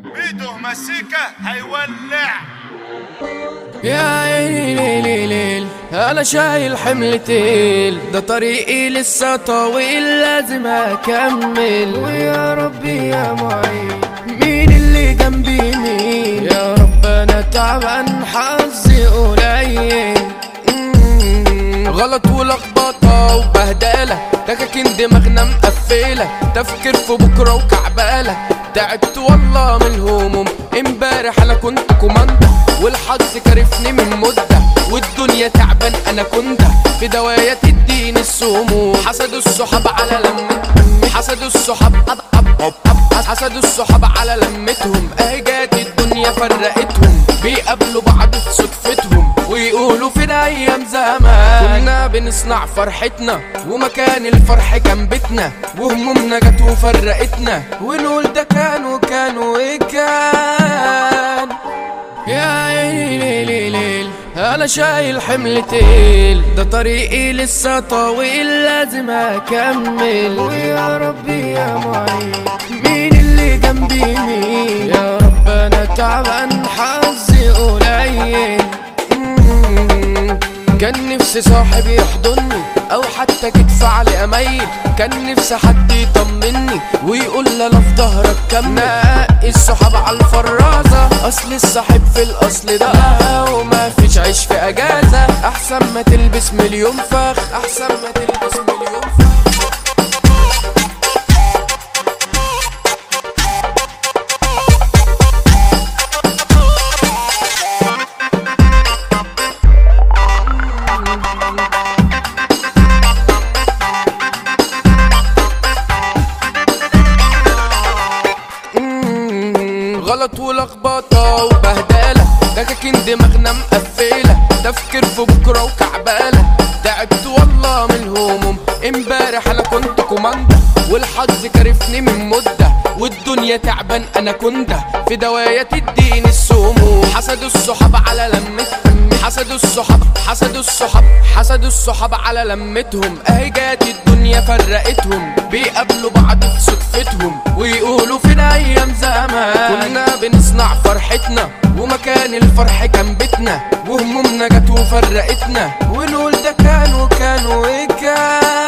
بيده مسيكة هيولع يا عيني ليلي ليل انا شايل حمل تقيل ده طريقي لسه طويل لازم اكمل ويا ربي يا معين مين اللي جنبي مين يا رب انا تعبان حظي قليل مم، غلط ولخبطة وبهدلة تكاكين دماغنا مقفلة تفكير في بكرة وكعبالة تعبت والله من الهموم امبارح انا كنت كوماندا والحظ كرفني من مدة والدنيا تعبان انا كنت في دوايا تديني السموم حسدوا الصحاب على لمتهم حسدوا الصحاب أب أب أب أب حسدوا الصحاب على لمتهم اهي جات الدنيا فرقتهم بيقابلوا بعض في صدفتهم ويقولوا فين ايام زمان كنا بنصنع فرحتنا ومكان الفرح كان بيتنا وهمومنا جت وفرقتنا ونقول ده كان وكان وكان يا عيني ليل ليل انا شايل حمل تقيل ده طريقي لسه طويل لازم اكمل ويا ربي يا معين مين اللي جنبي مين يا رب انا تعبان حظي قليل مم. كان نفسي صاحب يحضني او حتى كتف على اميل كان نفسي حد يطمني ويقول لي انا في ظهرك كمل نقي الصحاب على الفرازه اصل الصاحب في الاصل ده وما فيش عيش في اجازه احسن ما تلبس مليون فخ احسن ما تلبس مليون فخ مم، غلط ولخبطة وبهدلة دكاكين دماغنا مقفلة تفكير في بكرة وكعبالة تعبت والله من الهموم امبارح انا كنت كوماندا والحظ كرفني من مدة والدنيا تعبان انا كنت في دوايا تديني السموم حسدوا الصحاب على لمتهم حسدوا الصحاب حسدوا الصحاب حسدوا الصحاب على لمتهم اهي جات الدنيا فرقتهم بيقابلوا بعض في صدفتهم ويقولوا فين ايام زمان كنا بنصنع فرحتنا ومكان الفرح كان بيتنا وهمومنا جت وفرقتنا ونقول ده كان وكان وكان